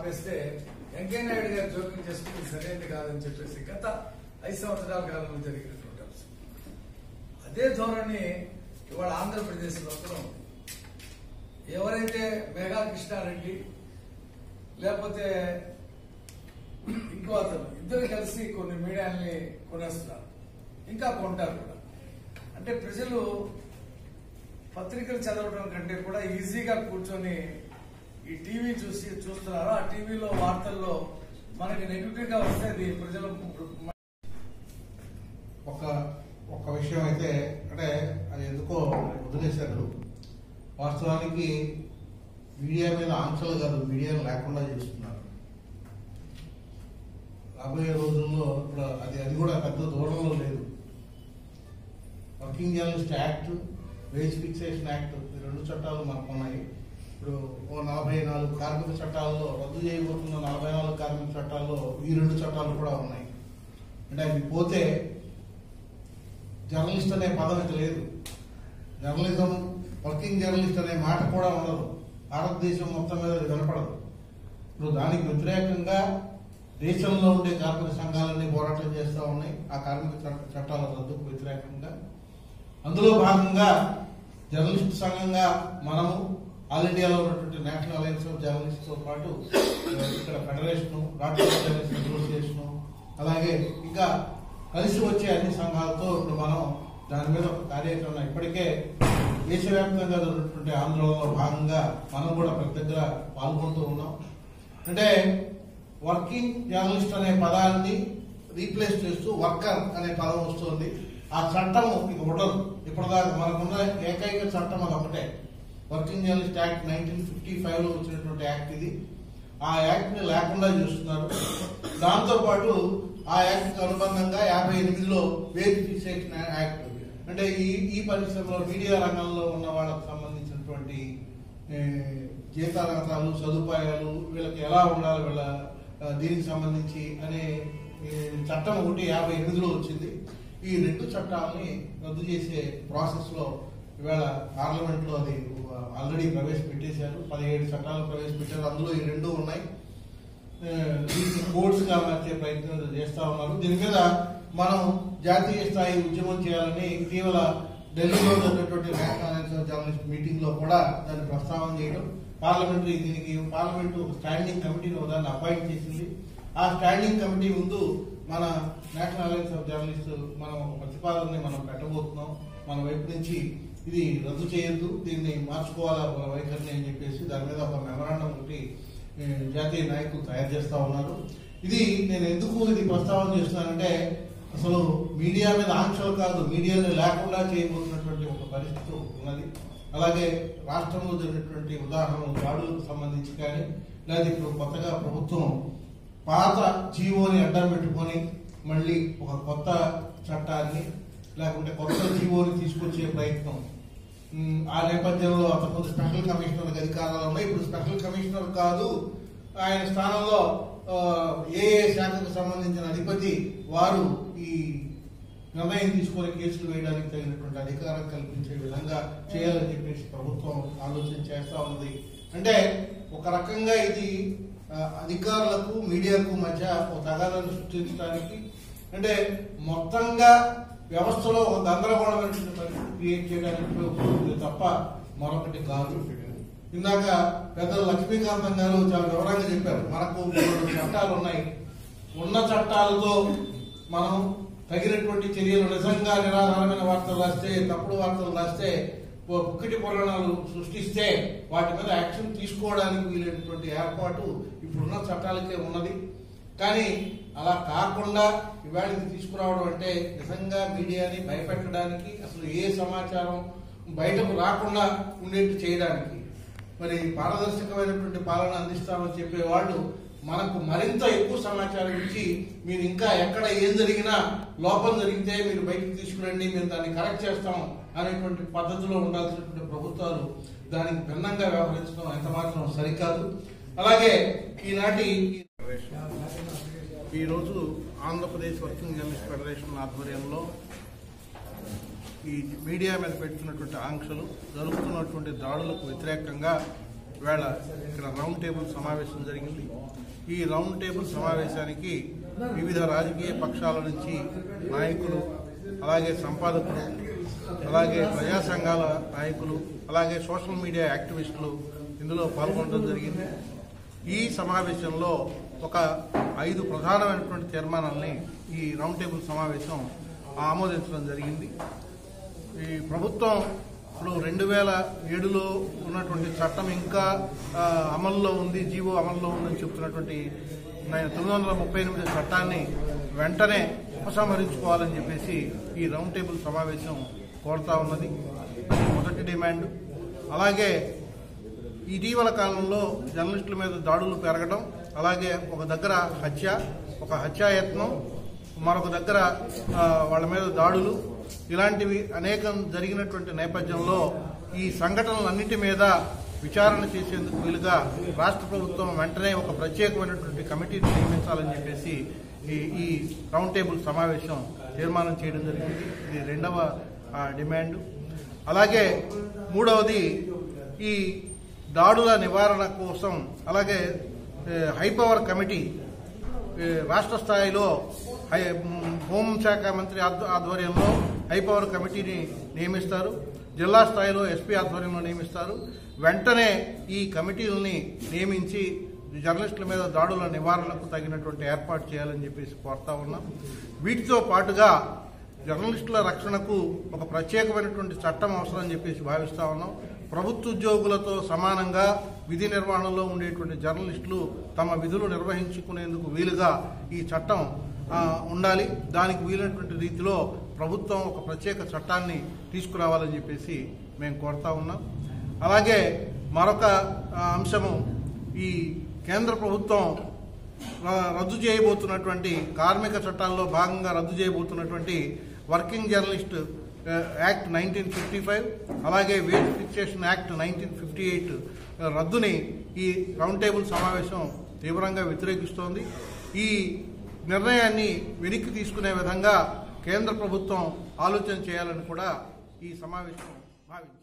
ఆపేస్తే వెంకయ్య నాయుడు గారు జోక్యం చేసుకుని సరైనది కాదని చెప్పేసి గత ఐదు సంవత్సరాల కాలంలో జరిగినటువంటి అంశం అదే ధోరణి ఇవాళ ఆంధ్రప్రదేశ్లో కూడా ఉంది ఎవరైతే మేఘా కృష్ణారెడ్డి లేకపోతే ఇంకో అతను ఇద్దరు కలిసి కొన్ని మీడియాల్ని కొనేస్తున్నారు ఇంకా కొంటారు కూడా అంటే ప్రజలు పత్రికలు చదవడం కంటే కూడా ఈజీగా కూర్చొని ఈ టీవీ చూసి చూస్తున్నారు ఆ టీవీలో వార్తల్లో మనకి నెగిటివ్ గా వస్తే అది ప్రజల ఒక ఒక విషయం అయితే అంటే అది ఎందుకో వదిలేశారు వాస్తవానికి మీడియా మీద ఆంక్షలు కాదు మీడియా లేకుండా చేస్తున్నారు రాబోయే రోజుల్లో ఇప్పుడు అది అది కూడా పెద్ద దూరంలో లేదు working journalist act wage fixation act ఈ రెండు చట్టాలు మనకు ఉన్నాయి ఇప్పుడు ఓ నలభై నాలుగు కార్మిక చట్టాల్లో రద్దు చేయబోతున్న నలభై నాలుగు కార్మిక చట్టాల్లో ఈ రెండు చట్టాలు కూడా ఉన్నాయి అంటే అవి పోతే జర్నలిస్ట్ అనే పదం ఇక లేదు జర్నలిజం వర్కింగ్ జర్నలిస్ట్ అనే మాట కూడా ఉండదు భారతదేశం మొత్తం మీద అది వినపడదు ఇప్పుడు దానికి వ్యతిరేకంగా దేశంలో ఉండే కార్మిక సంఘాలన్నీ పోరాటం చేస్తూ ఉన్నాయి ఆ కార్మిక చట్ట- చట్టాల రద్దుకు వ్యతిరేకంగా అందులో భాగంగా జర్నలిస్ట్ సంఘంగా మనము ఆల్ ఇండియాలో ఉన్నటువంటి నేషనల్ అలయన్స్ ఆఫ్ జర్నలిస్ట్ తో పాటు ఇక్కడ ఫెడరేషన్ రాష్ట్ర జర్నలిస్ట్ అసోసియేషన్ అలాగే ఇంకా కలిసి వచ్చే అన్ని సంఘాలతో ఇప్పుడు మనం దాని మీద ఒక కార్యాచరణ ఇప్పటికే దేశవ్యాప్తంగా జరుగుతున్నటువంటి ఆందోళనలో భాగంగా మనం కూడా ప్రతి దగ్గర పాల్గొంటూ ఉన్నాం అంటే వర్కింగ్ జర్నలిస్ట్ అనే పదాన్ని రీప్లేస్ చేస్తూ వర్కర్ అనే పదం వస్తుంది ఆ చట్టము ఇక ఉండదు ఇప్పటిదాకా మనకున్న ఏకైక చట్టం అది ఒకటే working journalist act nineteen fifty five లో వచ్చినటువంటి యాక్ట్ ఇది ఆ యాక్ట్ ని లేకుండా చేస్తున్నారు దాంతో పాటు ఆ యాక్ట్ అనుబంధంగా యాభై ఎనిమిదిలో వేజ్ ఫిక్సేషన్ యాక్ట్ అంటే ఈ ఈ పరిశ్రమలో మీడియా రంగంలో ఉన్న వాళ్ళకు సంబంధించినటువంటి ఏ, జీతాలు సదుపాయాలు వీళ్ళకి ఎలా ఉండాలి వీళ్ళ ఆ, దీనికి సంబంధించి అనే ఏ, చట్టం ఒకటి యాభై ఎనిమిదిలో వచ్చింది ఈ రెండు చట్టాలని రద్దు చేసే ప్రాసెస్ లో ఇవాళ పార్లమెంట్ లో అది ఆల్రెడీ ప్రవేశపెట్టేశారు పదిహేడు చట్టాలు ప్రవేశపెట్టారు అందులో ఈ రెండు ఉన్నాయి కోర్ట్స్ గా మార్చే ప్రయత్నం చేస్తా ఉన్నారు దీని మీద మనం జాతీయ స్థాయి ఉద్యమం చేయాలని ఇటీవల ఢిల్లీలో జరిగినటువంటి national alliance of journalist meeting లో కూడా దాన్ని ప్రస్తావన చేయడం పార్లమెంటరీ దీనికి పార్లమెంట్ స్టాండింగ్ కమిటీని ఒక దాన్ని అపాయింట్ చేసింది ఆ స్టాండింగ్ కమిటీ ముందు మన నేషనల్ అలయన్స్ ఆఫ్ జర్నలిస్ట్ మనం ఒక ప్రతిపాదనని మనం పెట్టబోతున్నాం మన వైపు నుంచి ఇది రద్దు చేయొద్దు దీన్ని మార్చుకోవాలా మన వైఖరిని అని చెప్పేసి దాని మీద ఒక మెమరాండం ఒకటి ఏ, జాతీయ నాయకులు తయారు చేస్తా ఉన్నారు ఇది నేను ఎందుకు ఇది ప్రస్తావన చేస్తున్నానంటే అసలు మీడియా మీద ఆంక్షలు కాదు మీడియాని లేకుండా చేయబోతున్నటువంటి ఒక పరిస్థితి ఉన్నది అలాగే రాష్ట్రంలో జరిగినటువంటి ఉదాహరణలు దాడులకు సంబంధించి కానీ లేదా ఇప్పుడు కొత్తగా ప్రభుత్వం పాత జీవోని అడ్డం పెట్టుకొని మళ్ళీ ఒక కొత్త చట్టాన్ని లేకుంటే కొత్త జీవోని తీసుకొచ్చే ప్రయత్నం ఉమ్, ఆ నేపథ్యంలో అంతకుముందు స్పెషల్ కమిషనర్ అధికారాలు ఉన్నాయి ఇప్పుడు స్పెషల్ కమిషనర్ కాదు ఆయన స్థానంలో ఆ, ఏ ఏ శాఖకు సంబంధించిన అధిపతి వారు ఈ నిర్ణయం తీసుకొని కేసులు వేయడానికి తగినటువంటి అధికారం కల్పించే విధంగా చేయాలని చెప్పేసి ప్రభుత్వం ఆలోచన చేస్తా ఉన్నది అంటే ఒక రకంగా ఇది ఆ, అధికారులకు మీడియాకు మధ్య ఒక తగాదాన్ని సృష్టించడానికి అంటే మొత్తంగా వ్యవస్థలో ఒక గందరగోళమైనటువంటి పరిస్థితి క్రియేట్ చేయడానికి ఉపయోగపడుతుంది తప్ప మరొకటి కాదు ఇందాక పెద్దలు లక్ష్మీకాంతం గారు చాలా వివరంగా చెప్పారు మనకు మూడు చట్టాలు ఉన్నాయి ఉన్న చట్టాలతో మనం తగినటువంటి చర్యలు నిజంగా నిరాధారమైన వార్తలు రాస్తే తప్పుడు వార్తలు రాస్తే ఓ పుక్కిటి పురాణాలు సృష్టిస్తే వాటి మీద యాక్షన్ తీసుకోవడానికి వీలైనటువంటి ఏర్పాటు ఇప్పుడున్న చట్టాలకే ఉన్నది కానీ అలా కాకుండా ఇవాళ ఇది తీసుకురావడం అంటే నిజంగా మీడియాని భయపెట్టడానికి అసలు ఏ సమాచారం బయటకు రాకుండా ఉండేట్టు చేయడానికి మరి పారదర్శకమైనటువంటి పాలన అందిస్తామని చెప్పేవాళ్ళు మనకు మరింత ఎక్కువ సమాచారం ఇచ్చి మీరు ఇంకా ఎక్కడ ఏం జరిగినా లోపం జరిగితే మీరు బయటకు తీసుకురండి మేము దాన్ని కరెక్ట్ చేస్తాం అనేటువంటి పద్ధతిలో ఉండాల్సినటువంటి ప్రభుత్వాలు దానికి భిన్నంగా వ్యవహరించడం ఎంత మాత్రం సరికాదు అలాగే ఈనాటి ఈరోజు ఆంధ్రప్రదేశ్ వర్కింగ్ జర్నలిస్ట్ ఫెడరేషన్ ఆధ్వర్యంలో ఈ మీడియా మీద పెడుతున్నటువంటి ఆంక్షలు జరుగుతున్నటువంటి దాడులకు వ్యతిరేకంగా వేళ ఇక్కడ రౌండ్ టేబుల్ సమావేశం జరిగింది ఈ రౌండ్ టేబుల్ సమావేశానికి వివిధ రాజకీయ పక్షాల నుంచి నాయకులు అలాగే సంపాదకులు అలాగే ప్రజా సంఘాల నాయకులు అలాగే సోషల్ మీడియా యాక్టివిస్టులు ఇందులో పాల్గొనడం జరిగింది ఈ సమావేశంలో ఒక ఐదు ప్రధానమైనటువంటి తీర్మానాల్ని ఈ రౌండ్ టేబుల్ సమావేశం ఆమోదించడం జరిగింది ఈ ప్రభుత్వం ఇప్పుడు రెండు వేల ఏడులో ఉన్నటువంటి చట్టం ఇంకా ఆ, అమల్లో ఉంది జీవో అమల్లో ఉందని చెప్తున్నటువంటి నై- తొమ్మిది వందల ముప్పై ఎనిమిది చట్టాన్ని వెంటనే ఉపసంహరించుకోవాలని చెప్పేసి ఈ రౌండ్ టేబుల్ సమావేశం కోరుతా ఉన్నది అది మొదటి డిమాండ్ అలాగే ఇటీవల కాలంలో జర్నలిస్టుల మీద దాడులు పెరగడం అలాగే ఒక దగ్గర హత్య ఒక హత్యాయత్నం మరొక దగ్గర ఆ, వాళ్ళ మీద దాడులు ఇలాంటివి అనేకం జరిగినటువంటి నేపథ్యంలో ఈ సంఘటనలన్నిటి మీద విచారణ చేసేందుకు వీలుగా రాష్ట్ర ప్రభుత్వం వెంటనే ఒక ప్రత్యేకమైనటువంటి కమిటీని నియమించాలని చెప్పేసి ఈ ఈ రౌండ్ టేబుల్ సమావేశం తీర్మానం చేయడం జరిగింది ఇది రెండవ ఆ, డిమాండ్ అలాగే మూడవది ఈ దాడుల నివారణ కోసం అలాగే ఏ, హై పవర్ కమిటీ ఏ, రాష్ట్ర స్థాయిలో హై మ్, హోంశాఖ మంత్రి ఆధ్వ- ఆధ్వర్యంలో హై పవర్ కమిటీని నియమిస్తారు జిల్లా స్థాయిలో ఎస్పీ ఆధ్వర్యంలో నియమిస్తారు వెంటనే ఈ కమిటీలని నియమించి జర్నలిస్టుల మీద దాడుల నివారణకు తగినటువంటి ఏర్పాటు చేయాలని చెప్పేసి కోరుతా ఉన్నాం వీటితో పాటుగా జర్నలిస్టుల రక్షణకు ఒక ప్రత్యేకమైనటువంటి చట్టం అవసరం అని చెప్పేసి భావిస్తా ఉన్నాం ప్రభుత్వ ఉద్యోగులతో సమానంగా విధి నిర్వహణలో ఉండేటువంటి జర్నలిస్టులు తమ విధులు నిర్వహించుకునేందుకు వీలుగా ఈ చట్టం ఆ, ఉండాలి దానికి వీలైనటువంటి రీతిలో ప్రభుత్వం ఒక ప్రత్యేక చట్టాన్ని తీసుకురావాలని చెప్పేసి మేము కోరుతా ఉన్నాం అలాగే మరొక ఆ, అంశము ఈ కేంద్ర ప్రభుత్వం ర- రద్దు చేయబోతున్నటువంటి కార్మిక చట్టాల్లో భాగంగా రద్దు చేయబోతున్నటువంటి వర్కింగ్ జర్నలిస్ట్ ఆ, యాక్ట్ నైన్టీన్ ఫిఫ్టీ ఫైవ్ అలాగే wage fixation act nineteen fifty eight రద్దుని ఈ రౌండ్ టేబుల్ సమావేశం తీవ్రంగా వ్యతిరేకిస్తోంది ఈ నిర్ణయాన్ని వెనక్కి తీసుకునే విధంగా కేంద్ర ప్రభుత్వం ఆలోచన చేయాలని కూడా ఈ సమావేశం భావించింది